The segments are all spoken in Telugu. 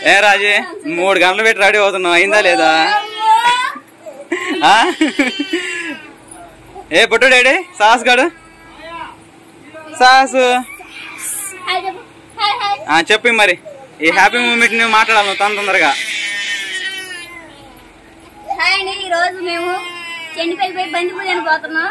ఏ రాజీ మూడు గంటలు పెట్టి రెడీ అవుతున్నావు అయిందా లేదా ఆ? ఏ పుట్టు డాడీ సాస్ గాడు సాసు హాయ్ చెప్పు హాయ్ హాయ్ ఆ, చెప్పు మరి ఈ హ్యాపీ మూమెంట్ ని మాట్లాడాలి నువ్వు తొందర తొందరగా హాయ్ అండి ఈ రోజు మేము చెండిపల్లి పోయి బందిపూడి అని పోతున్నాం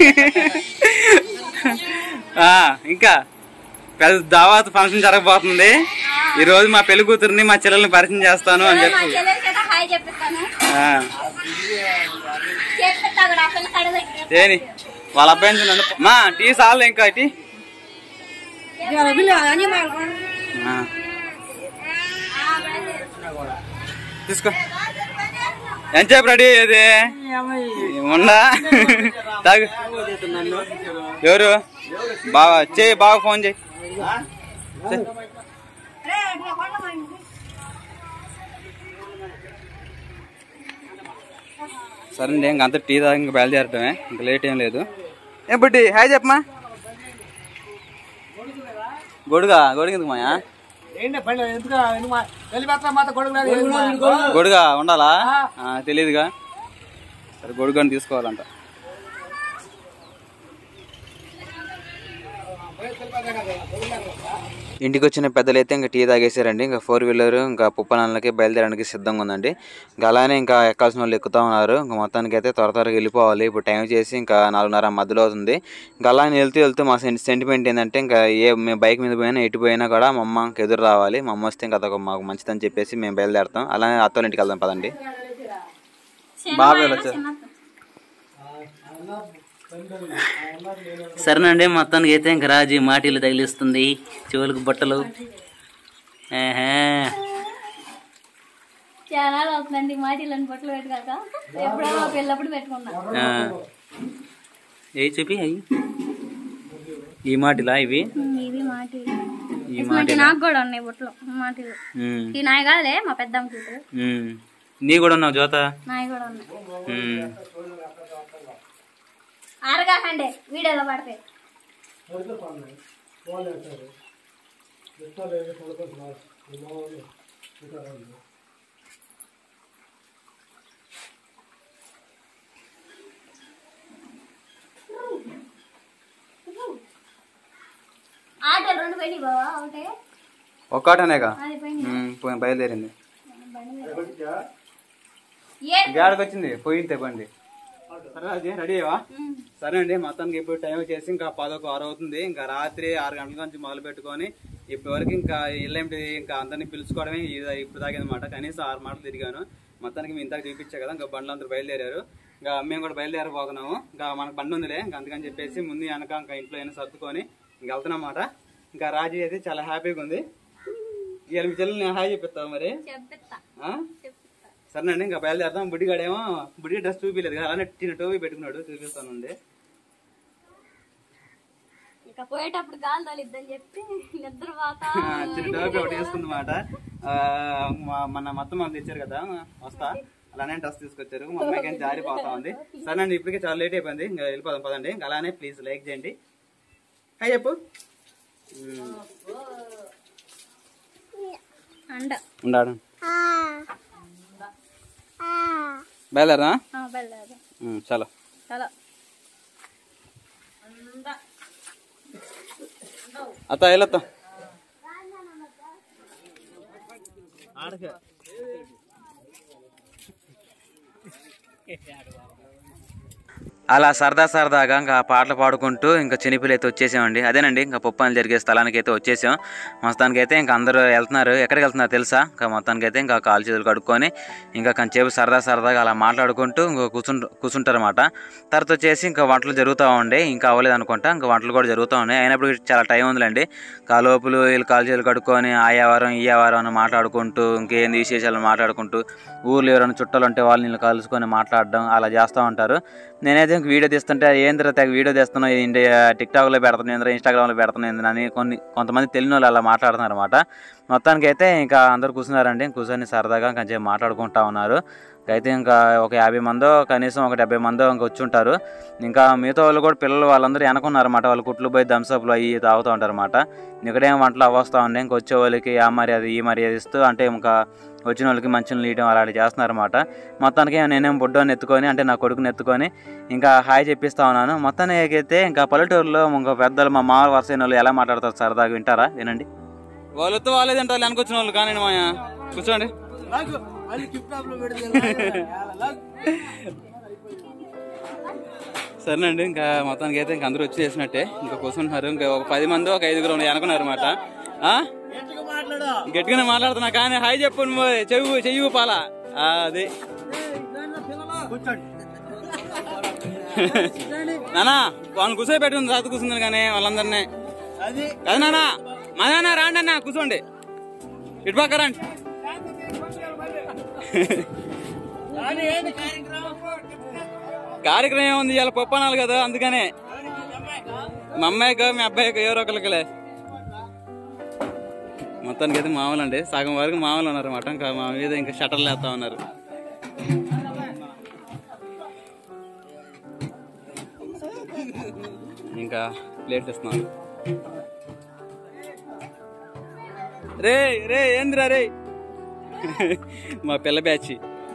ఆ, ఇంకా పెద్ద దావాత్ ఫంక్షన్ జరగబోతుంది ఈ రోజు మా పెళ్లి కూతుర్ని మా చెల్లెల్ని పరిచయం చేస్తాను అని మా చెప్పి చెల్లెలి చేత హాయ్ చెప్పిస్తాను ఆ, చెప్పిస్తా కూడా ఆ పిల్ల కడగ ఏని వాళ్ళ అబ్బాయి నుంచి నన్ను మా టీ సార్లు ఇంకా టీ ఆ, తీసుకో ఎంతసేపు రెడీ అయ్యేది ఉందా తాగు ఎవరు బాగా చేయి బాగా ఫోన్ చేయి చెయ్. సరే అండి ఇంక అంత టీ తాగి ఇంకా బయలుదేరటమే ఇంకా లేట్ ఏం లేదు ఏం బుడ్డి హాయ్ చెప్పమా గొడుగా గొడుగు ఎందుకు మాయా ఏంటి బండి ఎందుకు ఎందుకు మా- వెళ్ళి మాత్రం మాత్రం కొడుకు లేదు, ఏంటి మా? గొడుగా ఉండాలా ఆ, తెలీదుగా సరే గొడుగని తీసుకోవాలంట ఇంటికి వచ్చిన పెద్దలైతే ఇంకా టీ తాగేసారండి ఇంకా ఫోర్ వీలర్ ఇంకా పుప్పనాలకి బయలుదేరడానికి సిద్ధంగా ఉందండి ఇంకా అలానే ఇంకా ఎక్కాల్సిన వాళ్ళు ఎక్కుతా ఉన్నారు ఇంకా మొత్తానికి అయితే త్వర త్వరగా వెళ్ళిపోవాలి ఇప్పుడు టైం చేసి ఇంకా నాలుగున్నర మధ్యలో అవుతుంది ఇంకా అలానే వెళ్తూ వెళ్తూ మా సెంటిమెంట్ ఏంటంటే ఇంకా ఏ మేము బైక్ మీద పోయినా ఎటు పోయినా కూడా మా అమ్మకి ఎదురు రావాలి మా అమ్మ వస్తే ఇంకా అదొక మాకు మంచిదని చెప్పేసి మేము బయలుదేరుతాం అలానే అత్తోళ్ళ ఇంటికి వెళ్దాం పదండి బాబాయ్ వచ్చారు సరేనండి మొత్తానికి అయితే ఇంక రాజీ మాటీలు తగిలిస్తుంది చెవులకు బట్టలు ఆహా. చాలా రోజులు అవుతుందండి మాటిలని బట్టలు పెట్టుకోక ఎప్పుడో మా పెళ్ళప్పుడు పెట్టుకున్నా ఆ. ఏ చెప్పి అయ్యి ఈ మాటిలా ఇవి ఉమ్, ఇవి మాటి ఈ ఇటువంటి నాకు కూడా ఉన్నాయి బుట్టలు మాటిలు ఉమ్, ఈ నాయ కాదులే మా పెద్దమ్మ కూతురు ఉమ్. నీ కూడా ఉన్నావు జోత నాయ కూడా ఉన్నాయి ఉమ్. ఆరగాకండి వీడియోలో పడతాయి ఆటో రెండు పోయి బావా ఒకటే ఒక్కటనేగా అది పోయింది ఉమ్, పోయి- బయలుదేరింది ఏ గాడికి వచ్చింది పోయింది బండి సరే అది రెడీ అయ్యవా సరే అండి మొత్తానికి ఇప్పుడు టైం వచ్చేసి ఇంకా పదొక ఆరు అవుతుంది ఇంకా రాత్రి ఆరు గంటల నుంచి మొదలు పెట్టుకొని ఇప్పటి వరకు ఇంకా ఇల్లేంటి ఇంకా అందరినీ పిలుచుకోవడమే ఇది ఇప్పుడు దాగనమాట కనీసం ఆరు మాటలు తిరిగాను మొత్తానికి మీ ఇంతకు చూపించా కదా ఇంకా బండ్లు అందరూ బయలుదేరారు ఇంకా మేము కూడా బయలుదేరబోతున్నాము ఇంకా మనకు బండి ఉందిలే ఇంకా అందుకని చెప్పేసి ముందు వెనక ఇంకా ఇంట్లో అయినా సర్దుకొని ఇంకా వెళ్తున్నమాట ఇంకా రాజీ అయితే చాలా హ్యాపీగా ఉంది ఇవాళ మీ చెల్లెలు నేను హాయ్ చెప్పిస్తావు మరి చెప్పిస్తా ఆ? సరేనండి ఇంకా బయలుదేరదాం బుడ్డిగాడేమో బుడ్డి డ్రెస్ చూపించలేదు కదా అలానే చిన్న టోపీ పెట్టుకున్నాడు చూపిస్తానండి ఇక పోయేటప్పుడు గాలి తోలిద్దని చెప్పి నిద్ర పోతా ఆ, చిన్న టోపీ ఒకటి వేసుకుందన్నమాట ఆ, మా- మన మొత్తం మనం తెచ్చారు కదా వస్తా అలానే డ్రెస్ తీసుకొచ్చారు మా అమ్మాయికి ఏం జారిపోతా ఉంది సరేనండి ఇప్పటికే చాలా లేట్ అయిపోయింది ఇంకా వెళ్ళిపోదాం పదండి ఇంకా అలానే ప్లీజ్ లైక్ చేయండి హాయ్ చెప్పు అండ ఉండాడు బయలుదేరా బయలుదేరు చలో చాలా అత్త వెళ్ళొత్తా అలా సరదా సరదాగా ఇంకా పాటలు పాడుకుంటూ ఇంకా చినిపిల్లి అయితే వచ్చేసామండి అదేనండి ఇంకా పప్పాలు జరిగే స్థలానికి అయితే వచ్చేసాం మొత్తానికి అయితే ఇంకా అందరూ వెళ్తున్నారు ఎక్కడికి వెళ్తున్నారు తెలుసా ఇంకా మొత్తానికి అయితే ఇంకా కాలు చేతులు కడుక్కొని ఇంకా కొంచెంసేపు సరదా సరదాగా అలా మాట్లాడుకుంటూ ఇంకా కూర్చుంట కూర్చుంటారు అనమాట తర్వాత వచ్చేసి ఇంకా వంటలు జరుగుతూ ఉండే ఇంకా అవ్వలేదు అనుకుంటా ఇంకా వంటలు కూడా జరుగుతూ ఉన్నాయి అయినప్పుడు చాలా టైం ఉందిలేండి కాలోపులు వీళ్ళు కాలు చేతులు కడుక్కొని ఆయా వారం ఈ వారం అని మాట్లాడుకుంటూ ఇంకేంది విశేషాలు మాట్లాడుకుంటూ ఊర్లో ఎవరైనా చుట్టాలు ఉంటే వాళ్ళని వీళ్ళు కలుసుకొని మాట్లాడడం అలా చేస్తూ ఉంటారు నేనైతే ఇంక వీడియో తీస్తుంటే ఏంద్ర తెగ వీడియో తీస్తున్నావు ఏంటి టిక్టాక్లో పెడుతున్నాయి ఏంద్ర ఇన్స్టాగ్రామ్లో పెడుతున్నాయి ఏంద్ర అని కొన్ని కొంతమంది తెలియని వాళ్ళు అలా మాట్లాడుతున్నారు అనమాట మొత్తానికి అయితే ఇంకా అందరు కూర్చున్నారండి కూర్చొని సరదాగా కొంచెం మాట్లాడుకుంటా ఉన్నారు అయితే ఇంకా ఒక యాభై మందో కనీసం ఒక డెబ్బై మందో ఇంకా వచ్చి ఉంటారు ఇంకా మిగతా వాళ్ళు కూడా పిల్లలు వాళ్ళందరూ వెనకున్నారన్నమాట వాళ్ళు కుట్లు పోయి థమ్స్అప్లు అవి తాగుతూ ఉంటారన్నమాట ఇక్కడేం వంటలు అవస్తా ఉన్నాయి ఇంకా వచ్చే వాళ్ళకి ఆ మర్యాద ఈ మర్యాద ఇస్తూ అంటే ఇంకా వచ్చిన వాళ్ళకి మంచిని నీయడం అలాంటి చేస్తున్నారన్నమాట మొత్తానికి నేనేం బొడ్డోని ఎత్తుకొని అంటే నా కొడుకుని ఎత్తుకొని ఇంకా హాయ్ చెప్పిస్తా ఉన్నాను మొత్తానికి అయితే ఇంకా పల్లెటూరులో ఇంకా పెద్దలు మా మామూలు వరుస వాళ్ళు ఎలా మాట్లాడతారు సరదాగా వింటారా వినండి వాళ్ళతో వాళ్ళే తింటారు వెనకొచ్చిన వాళ్ళు కానీ మాయా కూర్చోండి లాగు. అది గిఫ్ట్ షాప్ లో పెడితే లాగు. సరేనండి ఇంకా మొత్తానికి అయితే ఇంకా అందరూ వచ్చి చేసినట్టే ఇంకా కూర్చుంటున్నారు ఇంకా ఒక పది మంది ఒక ఐదుగురు అనుకున్నారు అనమాట గట్టిగా మాట్లాడు గట్టిగానే మాట్లాడుతున్నా కానీ హాయ్ చెప్పు నువ్వు చెవు చెయ్యి పాల అది కూర్చోండి నానా వాళ్ళని కూర్చో పెట్టుకుని రాత కూర్చున్నారు కానీ వాళ్ళందరినీ అది కదా నానా మా నాన్న రాండి అన్న కూర్చోండి ఇటు పక్క రండి కానీ ఏంది కార్యక్రమం కార్యక్రమం ఏముంది ఇలా పప్పు అనాలి కదా అందుకనే మా అమ్మాయికో మీ అబ్బాయికో ఎవరో ఒకరికిలే మొత్తానికి అయితే మామూలు అండి సగం వరకు మామూలు ఉన్నారు మాట ఇంకా మా మీద ఇంకా షటర్లు వేస్తా ఉన్నారు ఇంకా ప్లేట్లు ఇస్తున్నారు రే రే ఏందిరా రే మా పిల్ల బ్యాచ్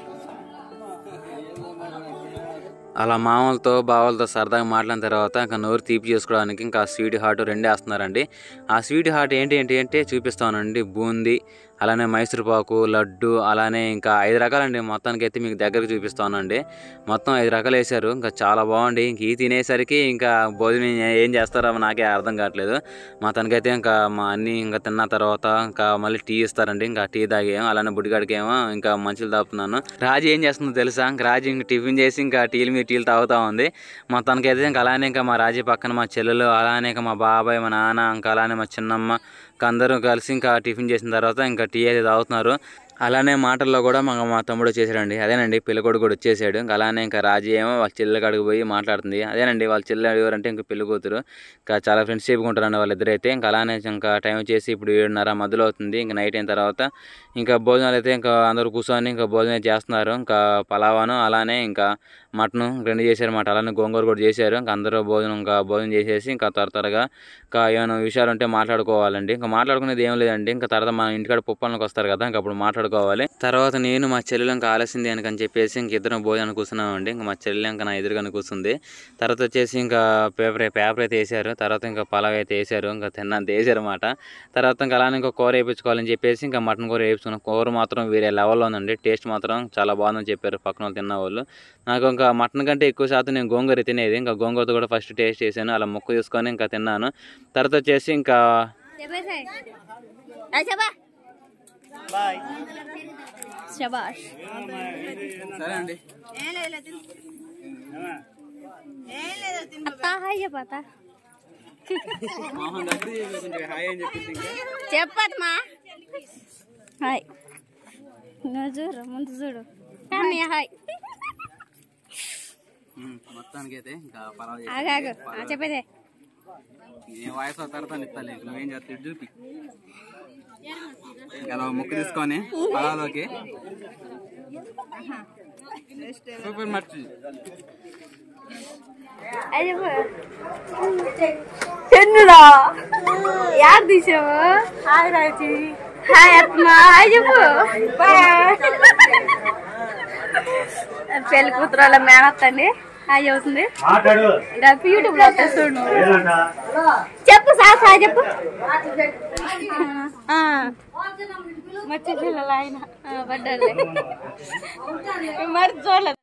అలా మామలతో బావలతో సరదాగా మాట్లాడిన తర్వాత ఇంకా నోరు తీపి చేసుకోవడానికి ఇంకా స్వీట్ హార్ట్ రెండే వేస్తున్నారండి ఆ స్వీట్ హార్ట్ ఏంటి ఏంటి అంటే చూపిస్తానండి బూందీ అలానే మైసూరుపాకు లడ్డు అలానే ఇంకా ఐదు రకాలండి మొత్తానికి అయితే మీకు దగ్గరకు చూపిస్తానండి మొత్తం ఐదు రకాలు వేశారు ఇంకా చాలా బాగుంది ఇంక ఈ తినేసరికి ఇంకా భోజనం ఏం చేస్తారో నాకే అర్థం కావట్లేదు మొత్తానికైతే ఇంకా మా అన్ని ఇంకా తిన్న తర్వాత ఇంకా మళ్ళీ టీ ఇస్తారండి ఇంకా టీ తాగేమో అలానే బుడిగాడికి ఏమో ఇంకా మంచులు తాగుతున్నాను రాజు ఏం చేస్తుందో తెలుసా ఇంకా రాజు ఇంకా టిఫిన్ చేసి ఇంకా టీలు మీద టీలు తాగుతా ఉంది మొత్తానికి అయితే ఇంకా అలానే ఇంకా మా రాజీ పక్కన మా చెల్లెలు అలానే ఇంకా మా బాబాయ్ మా నాన్న ఇంకా అలానే మా చిన్నమ్మ ఇంకా అందరూ కలిసి ఇంకా టిఫిన్ చేసిన తర్వాత ఇంకా టీ అయితే తాగుతున్నారు అలానే మాటల్లో కూడా మా మా తమ్ముడు వచ్చేసాడండి అదేనండి పెళ్ళికొడుకు కూడా వచ్చేసాడు ఇంకా అలానే ఇంకా రాజీ ఏమో వాళ్ళ చెల్లెల కాడికి పోయి మాట్లాడుతుంది అదేనండి వాళ్ళ చెల్లె ఎవరంటే ఇంకా పెళ్లి కూతురు ఇంకా చాలా ఫ్రెండ్స్ చెప్పుకుంటారండి వాళ్ళిద్దరైతే ఇంకా అలానే ఇంకా టైం వచ్చేసి ఇప్పుడు ఏడున్నర మధ్యలో అవుతుంది ఇంకా నైట్ అయిన తర్వాత ఇంకా భోజనాలు అయితే ఇంకా అందరూ కూర్చొని ఇంకా భోజనం చేస్తున్నారు ఇంకా పలావాను అలానే ఇంకా మటన్ రెండు చేశారు మాట అలానే గోంగూర కూడా చేశారు ఇంకా అందరూ భోజనం ఇంకా భోజనం చేసేసి ఇంకా త్వర త్వరగా ఇంకా ఏమైనా విషయాలు ఉంటే మాట్లాడుకోవాలండి ఇంకా మాట్లాడుకునేది ఏం లేదండి ఇంకా తర్వాత మన ఇంటికాడ పుప్పలకు వస్తారు కదా ఇంకా అప్పుడు మాట్లాడుకోవాలి తర్వాత నేను మా చెల్లెలు ఇంకా ఆలస్యం అని చెప్పేసి ఇంక ఇద్దరం భోజనం కూర్చున్నామండి ఇంకా మా చెల్లెలు ఇంకా నా ఎదురుగానే కూర్చుంది తర్వాత వచ్చేసి ఇంకా పేపర్ పేపర్ అయితే వేసారు తర్వాత ఇంకా పలావ్ అయితే వేసారు ఇంకా తిన్నంత వేసారు అన్నమాట తర్వాత ఇంకా అలానే ఇంకా కూర వేయించుకోవాలని చెప్పేసి ఇంకా మటన్ కూర వేయించుకున్నాం కూర మాత్రం వేరే లెవెల్లో ఉందండి టేస్ట్ మాత్రం చాలా బాగుందని చెప్పారు పక్కన వాళ్ళు తిన్న వాళ్ళు నాకు ఇంకా మటన్ కంటే ఎక్కువ శాతం నేను గోంగూర తినేది ఇంకా గోంగూరతో కూడా ఫస్ట్ టేస్ట్ చేశాను అలా ముక్క తీసుకొని ఇంకా తిన్నాను తర్వాత వచ్చేసి ఇంకా బాయ్ శబాష్ సరే అండి అత్తా హాయ్ చెప్పతా మోహన్ దగ్గర హాయ్ అని చెప్పింది ఇంకా చెప్పమ్మా హాయ్ నువ్వు చూడు ముందు చూడు కానీ హాయ్ ఉమ్, మొత్తానికి అయితే ఇంకా పలావ్ ఆగు ఆగు ఆ, చెప్పేదే నేను వాయిస్ తర్వాత ఇస్తాను ఇంక నువ్వేం చేస్తావు ఇటు చూపి ఇంకా అలా ముక్క తీసుకొని పలాలోకి సూపర్ మర్చి అది చెప్పు ఎన్నురా యార్ తీసావు హాయ్ రాజీ హాయ్ అత్మా హాయ్ చెప్పు బాయ్ పెళ్లి కూతురు వాళ్ళ మేనత్తండి హాయ్ అవుతుంది మాట్లాడు రేపు యూట్యూబ్ లో వస్తే చూడు నువ్వు. చెప్పు సార్ సార్ చెప్పు ఆ. మర్చి పిల్లలు ఆయన ఆ, పడ్డాడులే మరి చూడలేదు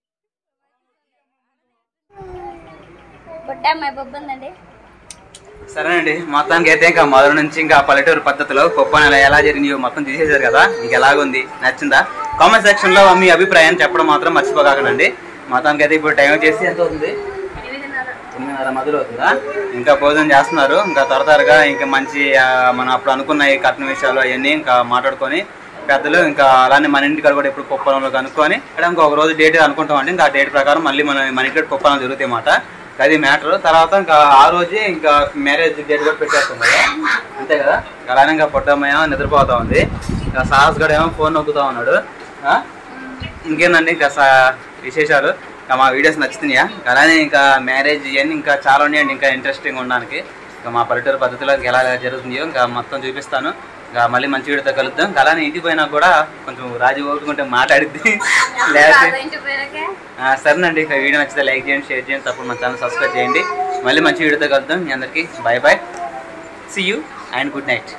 బొట్టమ్మాయి బొబ్బుందండి సరేనండి మొత్తానికి అయితే ఇంకా మొదటి నుంచి ఇంకా పల్లెటూరు పద్ధతిలో పప్పు ఎలా ఎలా జరిగినాయో మొత్తం తీసేశారు కదా మీకు ఎలాగుంది నచ్చిందా కామెంట్ సెక్షన్ లో మీ అభిప్రాయం చెప్పడం మాత్రం మర్చిపోకండి మొత్తానికి అయితే ఇప్పుడు టైం వచ్చేసి ఎంత అవుతుంది తొమ్మిదిన్నర మధ్యలో అవుతుందా ఇంకా భోజనం చేస్తున్నారు ఇంకా త్వర త్వరగా ఇంకా మంచి ఆ, మనం అప్పుడు అనుకున్న ఈ కట్న విషయాలు అవన్నీ ఇంకా మాట్లాడుకొని పెద్దలు ఇంకా అలానే మన ఇంటికాడ కూడా ఇప్పుడు పొప్పలంలో కనుక్కొని ఇక్కడ ఇంకా ఒక రోజు డేట్ అనుకుంటామండి ఇంకా ఆ డేట్ ప్రకారం మళ్ళీ మన మన ఇంటికాడ పొప్పలం జరుగుతాయి అన్నమాట అది మ్యాటర్ తర్వాత ఇంకా ఆ రోజే ఇంకా మ్యారేజ్ డేట్ కూడా పెట్టేస్తాం కదా అంతే కదా అలానే ఇంకా పొట్టమ్మయ్య నిద్రపోతా ఉంది ఇంకా సాహస్ గడ ఏమో ఫోన్ నొక్కుతా ఉన్నాడు ఆ? ఇంకేందండి ఇంకా సా- విశేషాలు ఇంకా మా వీడియోస్ నచ్చుతున్నాయా అలానే ఇంకా మ్యారేజ్ ఇవన్నీ ఇంకా చాలా ఉన్నాయండి ఇంకా ఇంట్రెస్టింగ్ ఉండడానికి ఇంకా మా పల్లెటూరు పద్ధతిలో ఇంకా ఎలా జరుగుతుందో ఇంకా మొత్తం చూపిస్తాను ఇంకా మళ్ళీ మంచి వీడియోతో కలుద్దాం ఇంకా అలానే ఇంటికి పోయినా కూడా కొంచెం రాజు ఓపుకుంటే మాట్లాడిద్ది లేకపోతే ఇంటి పేరకే ఆ, సరేనండి ఇక వీడియో నచ్చితే లైక్ చేయండి షేర్ చేయండి తప్పకుండా మన ఛానల్ సబ్స్క్రైబ్ చేయండి మళ్ళీ మంచి వీడియోతో కలుద్దాం మీ అందరికీ bye bye see you and good night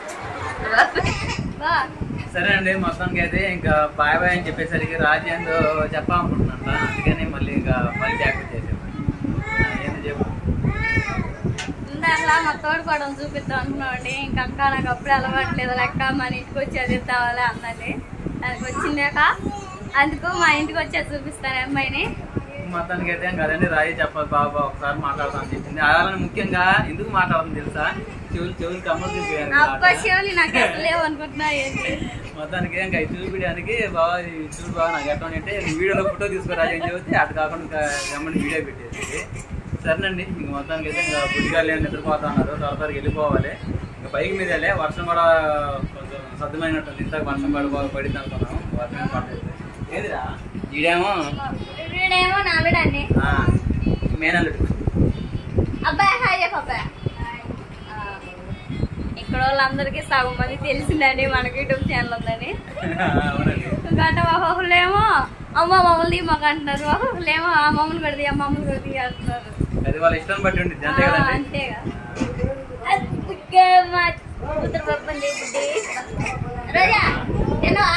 బా సరే అండి మొత్తానికి అయితే ఇంకా బాయ్ బాయ్ అని చెప్పేసరికి రాజేందో చెప్పాలనుకుంటున్నాను అందుకని మళ్ళీ ఇంకా మళ్ళీ బ్యాక్ చేసాను ఏంది చెప్పు ఇందాకలా మా తోడుకోవడం చూపిద్దాం అనుకున్నామండి ఇంకా అక్క నాకు అప్పుడే అలవాట్లేదు లెక్క మన ఇంటికి వచ్చి అది ఇద్దామని అన్నది దానికి వచ్చిందాక అందుకు మా ఇంటికి వచ్చి చూపిస్తాను అమ్మాయిని మొత్తానికి అయితే ఇంకా అదండి రాయి చెప్పాలి బాబా ఒకసారి మాట్లాడదాం అని చెప్పింది అలానే ముఖ్యంగా ఎందుకు మాట్లాడదాం తెలుసా చెవులు చెవులు కమ్మలు చూపించాను అబ్బా శివుని నాకు ఎట్లా లేవు అనుకుంటున్నా ఏంటి మొత్తానికి ఇంకా ఇది చూపించడానికి బాగా ఇది చూడు బాగా నాకు ఎట్లా అంటే వీడియోలో ఫోటో తీసుకురాజు అని చెబితే అటు కాకుండా ఇంకా గమ్మని వీడియో పెట్టేసి సరేనండి ఇంక మొత్తానికి అయితే ఇంకా బుద్ధిగా లేని నిద్రపోతా ఉన్నారు త్వర త్వరగా వెళ్ళిపోవాలి ఇంకా బైక్ మీద వెళ్ళే వర్షం కూడా కొంచెం సర్దమైనట్టుంది ఇంత వర్షం పడిపో పడింది అనుకున్నాం వర్షం పడలేదు ఏదిరా ఈడేమో వీడేమో నా బిడ్డండి ఆ, మేనల్లుడు అబ్బాయి హాయ్ చెప్పు అబ్బాయి ఆ, ఇక్కడ వాళ్ళందరికీ సగం మంది తెలిసిందండి మనకి యూట్యూబ్ ఛానల్ ఉందని అవునండి ఎందుకంటే ఒక్కొక్కలేమో అమ్మ మమ్మల్ని మాకు అంటున్నారు ఒక్కొక్కలేమో ఆ మమ్మల్ని పెడితే ఆ మమ్మల్ని పెడితే అంటున్నారు అది వాళ్ళ ఇష్టం బట్టి ఉంటుంది అంతే ఆ, కదండి అంతేగా అద్భుతంగా మా కూతురు పప్పండి బుడ్డి రోజా తినవా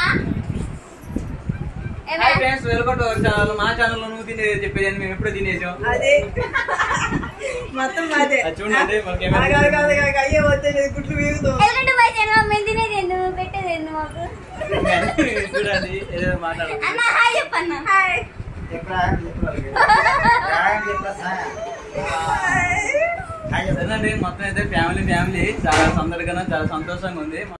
ఏమే? Hi friends welcome to our channel మా ఛానల్ లో నువ్వు తినేది చెప్పేది అని మేము ఎప్పుడో తినేసాం అదే మొత్తం అదే అది చూడండి మనకి కాదు, కాదు, కాదు, కాదు, అయ్యే వచ్చేది గుట్లు వీగుతాం ఎల్లుండి పోయి తినవా మేము తినేది ఎందుకు పెట్టేది ఎందుకు మాకు చూడండి ఏదో మాట్లాడాలి అన్న హాయ్ చెప్పన్న హాయ్ సరేనండి మొత్తం అయితే ఫ్యామిలీ ఫ్యామిలీ చాలా సందడిగా చాలా సంతోషంగా ఉంది